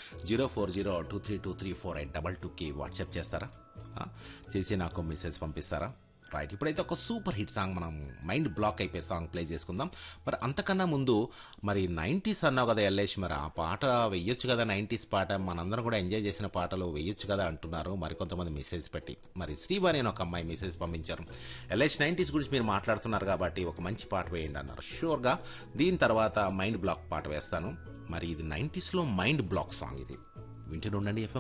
zero four zero two three two three four eight double టూకి WhatsApp చేస్తారా ఆ, చేసి నాకు మెసేజ్ పంపిస్తారా రైట్ ఇప్పుడైతే ఒక సూపర్ హిట్ సాంగ్ మనం మైండ్ బ్లాక్ అయిపోయే సాంగ్ ప్లే చేసుకుందాం మరి అంతకన్నా ముందు మరి నైంటీస్ అన్నావు కదా ఎల్లేష్ మరి ఆ పాట వెయ్యొచ్చు కదా నైంటీస్ పాట మనందరం కూడా ఎంజాయ్ చేసిన పాటలు వెయ్యొచ్చు కదా అంటున్నారు మరి కొంతమంది మెసేజ్ పెట్టి మరి శ్రీవాణి అని ఒక అమ్మాయి మెసేజ్ పంపించారు ఎల్లేష్ నైంటీస్ గురించి మీరు మాట్లాడుతున్నారు కాబట్టి ఒక మంచి పాట వేయండి అన్నారు షూర్గా దీని తర్వాత మైండ్ బ్లాక్ పాట వేస్తాను మరి ఇది నైంటీస్లో మైండ్ బ్లాక్ సాంగ్ ఇది వింటూనే ఉండండి ఎఫ్ఎం